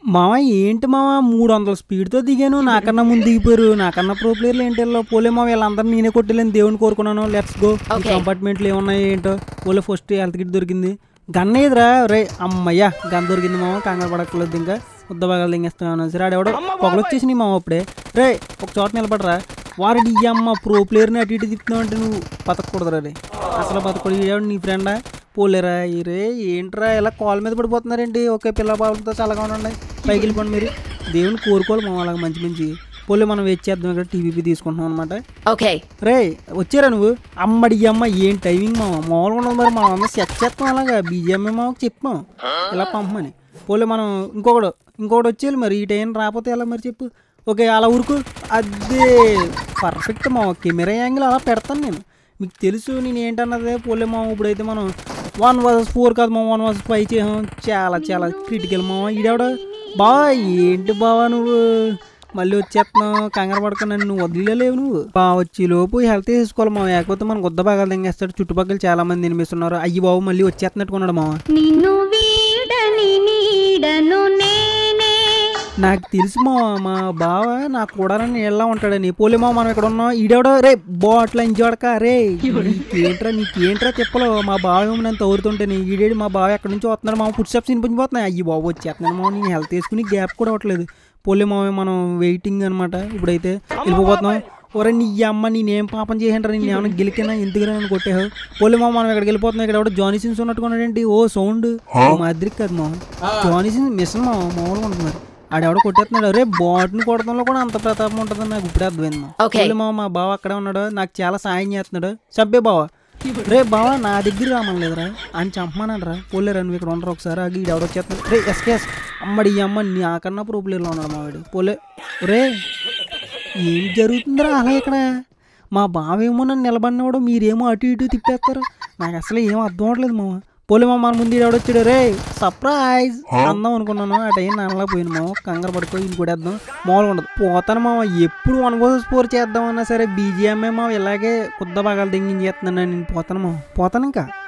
మామ ఏంటి మామ మూడు వందల స్పీడ్తో దిగాను నాకన్నా ముందు దిగిపోయారు నాకన్నా ప్రో ప్లేయర్లు ఏంటి వీళ్ళు? పోలే మామ వీళ్ళందరూ నేనే కొట్టలేని దేవుని కోరుకున్నాను లెట్స్ గో Okay. కంపార్ట్మెంట్లు ఏమున్నాయి ఏంటో పోలే ఫస్ట్ హెల్త్ కిట్ దొరికింది గన్ ఏదిరా రే అమ్మయ్యా గన్ దొరికింది మామ కంగారు పడక్కర్లేదు ఇంకా ముద్ద బాగా దింగేస్తాను సరే ఆడెవడో పొగలు వచ్చేసి మామ అప్పుడే రే ఒక చోట నిలబడరా వాడి ఈ అమ్మ ప్రో ప్లేయర్ని అటు ఇటు తిప్పుతున్నావు అంటే నువ్వు బతకూడదురా రే అసలు బతకూడదు ఈడేవాడు నీ ఫ్రెండా పోలేరా ఈ రే ఏంట్రా ఇలా కాల్ మీద పడిపోతున్నారేంటి ఒకే పిల్ల బాబులతో చల్లగా ఉండండి పైకి వెళ్ళిపోండి మీరు దేవుని కోరుకోవాలి మా అలాగ మంచి మంచి పోలే మనం వెయిట్ చేద్దాం ఇక్కడ టీవీపీ తీసుకుంటున్నాం అనమాట Okay. రే వచ్చారా నువ్వు అమ్మడి అమ్మ ఏం టైమింగ్ మా మామూలుగా ఉండదు మరి మనం అందరం సెట్ చేస్తాం అలాగా బీజేఎంఏ మాకు చెప్పాం ఇలా పంపమని పోలే మనం ఇంకొకడు ఇంకొకటి వచ్చేయాలి మరి ఈ టైం రాకపోతే ఎలా మరి చెప్పు ఓకే అలా ఊరుకు అదే పర్ఫెక్ట్ మా కెమెరా యాంగిల్ అలా పెడతాను నేను మీకు తెలుసు నేను ఏంటన్నదే పోలే మా ఇప్పుడైతే మనం వన్ వర్సెస్ ఫోర్ కాదు మా వన్ వర్సెస్ ఫైవ్ చేసాం చాలా చాలా క్రిటికల్ మా ఈడెవడ బావా ఏంటి బావా నువ్వు మళ్ళీ వచ్చేస్తున్నావు కంగారు పడుకున్నా నువ్వు వదిలేలేవు నువ్వు బా వచ్చి లోపు హెల్త్ చేసుకోవాలి మావ లేకపోతే మనకు గుద్ద బాగా తెంగేస్తాడు చుట్టుపక్కల చాలా మంది ఎనిమిస్తున్నారు అయ్యి బాబు మళ్ళీ వచ్చేస్తున్నట్టుకున్నాడు మావ నిన్ను వీడని నీడను నేనే నాకు తెలుసు మా మా బావ నా కూడా నీళ్ళ ఉంటాడని పోలే మా మనం ఇక్కడ ఉన్నాం ఈడెవడో రే బాట్ల ఇంజోడక రే నీకేంట్రా నీకేంట్రా తిప్పలో మా బావ ఏమో నన్ను తోరుతుంటే నీ ఈడేడు మా బావ ఎక్కడి నుంచి వస్తున్నాడు మా ఫుడ్ స్టెప్స్ వినిపించిపోతున్నాయి అయ్యి బాబు వచ్చేస్తున్నాడు మా నేను హెల్త్ వేసుకుని గ్యాప్ కూడా అవ్వట్లేదు పోలే మా మనం వెయిటింగ్ అనమాట ఇప్పుడైతే వెళ్ళిపోతున్నాం ఒరే నీ అమ్మ నేనేం పాపం చేసాను నేను ఏమైనా గెలికినా ఎందుకురా నన్ను కొట్టేహో పోలే మా మనం ఎక్కడికి వెళ్ళిపోతున్నాం ఇక్కడ ఎవడో జానీ సిన్స్ ఉన్నట్టుకున్నాడేంటి ఓ సౌండ్ మాదిరి కాదు మా జానీ సిన్స్ మిషన్ మా మామూలుగా ఉంటున్నారు ఆడెవడో కొట్టేస్తున్నాడు అరే బాట్ని కొడతంలో కూడా అంత ప్రతాపం ఉంటుందని నాకు ఇప్పుడే అర్థమైంది మా. Okay. పోలే మా మా బావ అక్కడే ఉన్నాడు నాకు చాలా సాయం చేస్తున్నాడు చంపే బావ రే బావ నా దగ్గర రామలేదురా అని చంపమానరా పోలేరా నువ్వు ఇక్కడ ఉండరు ఒకసారి ఆగి ఈడు ఎవడో వచ్చేస్తున్నాడు రే ఎస్కేఎస్ అమ్మడి ఈ అమ్మ నాకన్నా ప్రోబ్లేలో ఉన్నాడు మా వాడు పోలే రే ఏం జరుగుతుందిరా అలా ఇక్కడ మా బావేమో నన్ను నిలబడినవాడు మీరేమో అటు ఇటు తిప్పేస్తారు నాకు అసలు ఏం అర్థం అవ్వట్లేదు మామ పోలే మా మన ముందు ఎవడొచ్చాడు రే సర్ప్రైజ్ అందాం అనుకున్నాను ఆ టైం నన్నలా పోయింది మామ కంగారు పడుకో ఇది కూడా వేద్దాం మామూలుగా ఉండదు పోతాను మామ ఎప్పుడు వన్ కోసం స్కోర్ చేద్దామన్నా సరే బీజిఎంఏ మామ ఇలాగే కుద్ద భాగాలు తెంగించేస్తున్నాను నేను పోతాను మామ పోతాను ఇంకా